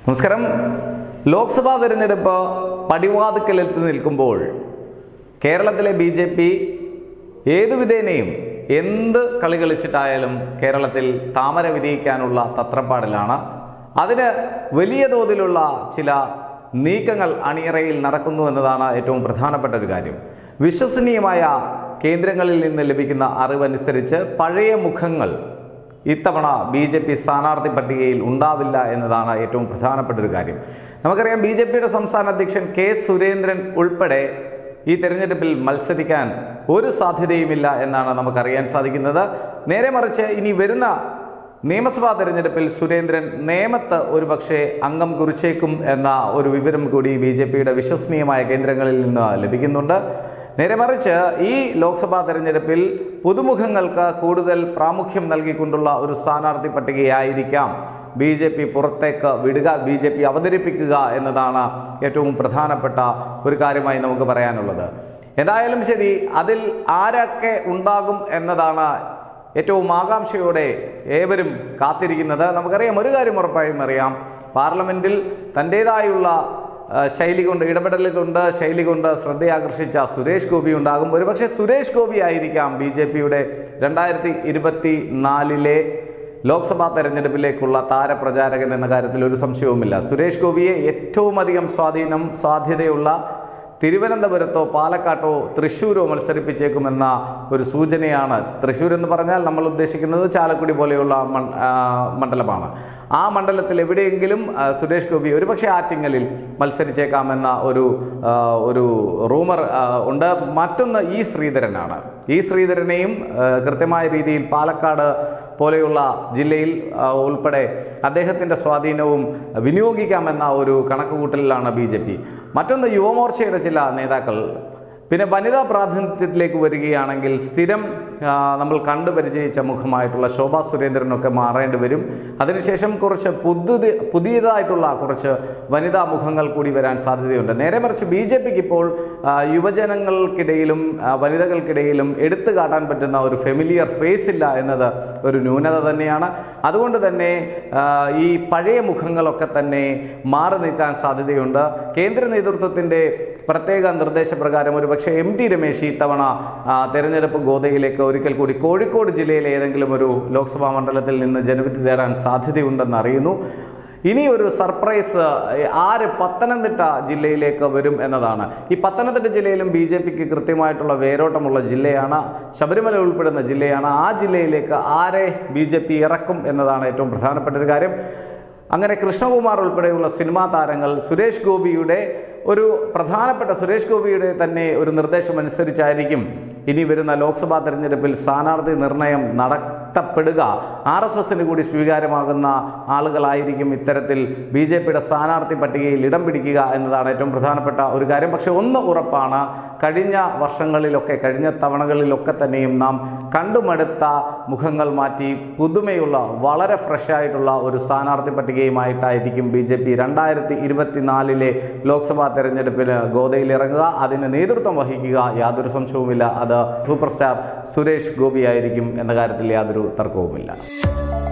നമസ്കാരം ലോക്സഭാ തെരഞ്ഞെടുപ്പ് പടിവാതുക്കലെത്തി നിൽക്കുമ്പോൾ കേരളത്തിലെ ബി ജെ പി ഏതു വിധേനയും എന്ത് കളി കളിച്ചിട്ടായാലും കേരളത്തിൽ താമര വിരിയിക്കാനുള്ള തത്രപ്പാടിലാണ് അതിന് വലിയ തോതിലുള്ള ചില നീക്കങ്ങൾ അണിയറയിൽ നടക്കുന്നു എന്നതാണ് ഏറ്റവും പ്രധാനപ്പെട്ട ഒരു കാര്യം വിശ്വസനീയമായ കേന്ദ്രങ്ങളിൽ നിന്ന് ലഭിക്കുന്ന അറിവനുസരിച്ച് പഴയ മുഖങ്ങൾ ഇത്തവണ ബി ജെ പി സ്ഥാനാർത്ഥി പട്ടികയിൽ ഉണ്ടാവില്ല എന്നതാണ് ഏറ്റവും പ്രധാനപ്പെട്ട ഒരു കാര്യം നമുക്കറിയാം ബി ജെ പിയുടെ സംസ്ഥാന അധ്യക്ഷൻ കെ സുരേന്ദ്രൻ ഉൾപ്പെടെ ഈ തെരഞ്ഞെടുപ്പിൽ മത്സരിക്കാൻ ഒരു സാധ്യതയുമില്ല എന്നാണ് നമുക്കറിയാൻ സാധിക്കുന്നത് നേരെ മറിച്ച് ഇനി വരുന്ന നിയമസഭാ തെരഞ്ഞെടുപ്പിൽ സുരേന്ദ്രൻ നേമത്ത് ഒരുപക്ഷെ അംഗം കുറിച്ചേക്കും എന്ന ഒരു വിവരം കൂടി ബി ജെ പിയുടെ വിശ്വസനീയമായ കേന്ദ്രങ്ങളിൽ നിന്ന് ലഭിക്കുന്നുണ്ട് നേരെ മറിച്ച് ഈ ലോക്സഭാ തെരഞ്ഞെടുപ്പിൽ പുതുമുഖങ്ങൾക്ക് കൂടുതൽ പ്രാമുഖ്യം നൽകിക്കൊണ്ടുള്ള ഒരു സ്ഥാനാർത്ഥി പട്ടികയായിരിക്കാം ബി ജെ പി പുറത്തേക്ക് വിടുക ബി ജെ പി അവതരിപ്പിക്കുക എന്നതാണ് ഏറ്റവും പ്രധാനപ്പെട്ട ഒരു കാര്യമായി നമുക്ക് പറയാനുള്ളത് എന്തായാലും ശരി അതിൽ ആരൊക്കെ ഉണ്ടാകും എന്നതാണ് ഏറ്റവും ആകാംക്ഷയോടെ ഏവരും കാത്തിരിക്കുന്നത് നമുക്കറിയാം ഒരു കാര്യം ഉറപ്പായും അറിയാം പാർലമെന്റിൽ തൻ്റേതായുള്ള ആ, ശൈലി കൊണ്ട് ഇടപെടൽ കൊണ്ട് ശൈലി കൊണ്ട് ശ്രദ്ധയാകർഷിച്ച സുരേഷ് ഗോപി ഉണ്ടാകും ഒരുപക്ഷെ സുരേഷ് ഗോപി ആയിരിക്കാം ബി ജെ പിയുടെ രണ്ടായിരത്തി ഇരുപത്തി നാലിലെ ലോക്സഭാ തെരഞ്ഞെടുപ്പിലേക്കുള്ള താരപ്രചാരകൻ എന്ന കാര്യത്തിൽ ഒരു സംശയവുമില്ല സുരേഷ് ഗോപിയെ ഏറ്റവും അധികം സ്വാധീനം സാധ്യതയുള്ള തിരുവനന്തപുരത്തോ പാലക്കാട്ടോ തൃശ്ശൂരോ മത്സരിപ്പിച്ചേക്കുമെന്ന ഒരു സൂചനയാണ് തൃശ്ശൂർ എന്ന് പറഞ്ഞാൽ നമ്മൾ ഉദ്ദേശിക്കുന്നത് ചാലക്കുടി പോലെയുള്ള മൺ- ആ, മണ്ഡലമാണ് ആ മണ്ഡലത്തിൽ എവിടെയെങ്കിലും ആ, സുരേഷ് ഗോപി ഒരുപക്ഷെ ആറ്റിങ്ങലിൽ മത്സരിച്ചേക്കാമെന്ന ഒരു ആ, ഒരു റൂമർ ആ, ഉണ്ട് മറ്റൊന്ന് ഈ ശ്രീധരനാണ് ഈ ശ്രീധരനെയും ആ, കൃത്യമായ രീതിയിൽ പാലക്കാട് പോലെയുള്ള ജില്ലയിൽ ആ, ഉൾപ്പെടെ അദ്ദേഹത്തിൻ്റെ സ്വാധീനവും വിനിയോഗിക്കാമെന്ന ഒരു കണക്കുകൂട്ടലിലാണ് ബി ജെ പി മറ്റൊന്ന് യുവമോർച്ചയുടെ ചില നേതാക്കൾ പിന്നെ വനിതാ പ്രാതിനിധ്യത്തിലേക്ക് വരികയാണെങ്കിൽ സ്ഥിരം ആ, നമ്മൾ കണ്ടു പരിചയിച്ച മുഖമായിട്ടുള്ള ശോഭാ സുരേന്ദ്രനൊക്കെ മാറേണ്ടി വരും അതിനുശേഷം കുറച്ച് പുതു പുതിയതായിട്ടുള്ള കുറച്ച് വനിതാ മുഖങ്ങൾ കൂടി വരാൻ സാധ്യതയുണ്ട് നേരെ മറിച്ച് ബി ജെ പിക്ക് ഇപ്പോൾ ആ, യുവജനങ്ങൾക്കിടയിലും ആ, വനിതകൾക്കിടയിലും എടുത്തു കാട്ടാൻ പറ്റുന്ന ഒരു ഫെമിലിയർ ഫേസ് ഇല്ല എന്നത് ഒരു ന്യൂനത തന്നെയാണ് അതുകൊണ്ട് തന്നെ ആ, ഈ പഴയ മുഖങ്ങളൊക്കെ തന്നെ മാറി നിൽക്കാൻ സാധ്യതയുണ്ട് കേന്ദ്ര നേതൃത്വത്തിൻ്റെ പ്രത്യേക നിർദ്ദേശപ്രകാരം ഒരു പക്ഷേ എം ടി രമേശ് ഇത്തവണ ആ, തെരഞ്ഞെടുപ്പ് ഗോതയിലേക്ക് ഒരിക്കൽ കൂടി കോഴിക്കോട് ജില്ലയിലെ ഏതെങ്കിലും ഒരു ലോക്സഭാ മണ്ഡലത്തിൽ നിന്ന് ജനവിധി തേടാൻ സാധ്യതയുണ്ടെന്ന് അറിയുന്നു ഇനി ഒരു സർപ്രൈസ് ഏഹ്, ആര് പത്തനംതിട്ട ജില്ലയിലേക്ക് വരും എന്നതാണ് ഈ പത്തനംതിട്ട ജില്ലയിലും ബി ജെ പിക്ക് കൃത്യമായിട്ടുള്ള വേരോട്ടമുള്ള ജില്ലയാണ് ശബരിമല ഉൾപ്പെടുന്ന ജില്ലയാണ് ആ ജില്ലയിലേക്ക് ആരെ ബി ജെ പി ഇറക്കും എന്നതാണ് ഏറ്റവും പ്രധാനപ്പെട്ട ഒരു കാര്യം അങ്ങനെ കൃഷ്ണകുമാർ ഉൾപ്പെടെയുള്ള സിനിമാ താരങ്ങൾ സുരേഷ് ഗോപിയുടെ ഒരു പ്രധാനപ്പെട്ട സുരേഷ് ഗോപിയുടെ തന്നെ ഒരു നിർദ്ദേശം അനുസരിച്ചായിരിക്കും ഇനി വരുന്ന ലോക്സഭാ തെരഞ്ഞെടുപ്പിൽ സ്ഥാനാർത്ഥി നിർണയം നടത്തപ്പെടുക ആർ എസ് എസിന് കൂടി സ്വീകാര്യമാകുന്ന ആളുകളായിരിക്കും ഇത്തരത്തിൽ ബി ജെ പിയുടെ സ്ഥാനാർത്ഥി പട്ടികയിൽ ഇടം പിടിക്കുക എന്നതാണ് ഏറ്റവും പ്രധാനപ്പെട്ട ഒരു കാര്യം പക്ഷെ ഒന്ന് ഉറപ്പാണ് കഴിഞ്ഞ വർഷങ്ങളിലൊക്കെ കഴിഞ്ഞ തവണകളിലൊക്കെ തന്നെയും നാം കണ്ടുമടുത്ത മുഖങ്ങൾ മാറ്റി പുതുമയുള്ള വളരെ ഫ്രഷ് ആയിട്ടുള്ള ഒരു സ്ഥാനാർത്ഥി പട്ടികയുമായിട്ടായിരിക്കും ബി ജെ പി രണ്ടായിരത്തി ഇരുപത്തിനാലിലെ ലോക്സഭാ തെരഞ്ഞെടുപ്പിന് ഗോതയിൽ ഇറങ്ങുക അതിന് നേതൃത്വം വഹിക്കുക യാതൊരു സംശയവുമില്ല അത് സൂപ്പർ സ്റ്റാർ സുരേഷ് ഗോപിയായിരിക്കും എന്ന കാര്യത്തിൽ യാതൊരു തർക്കവുമില്ല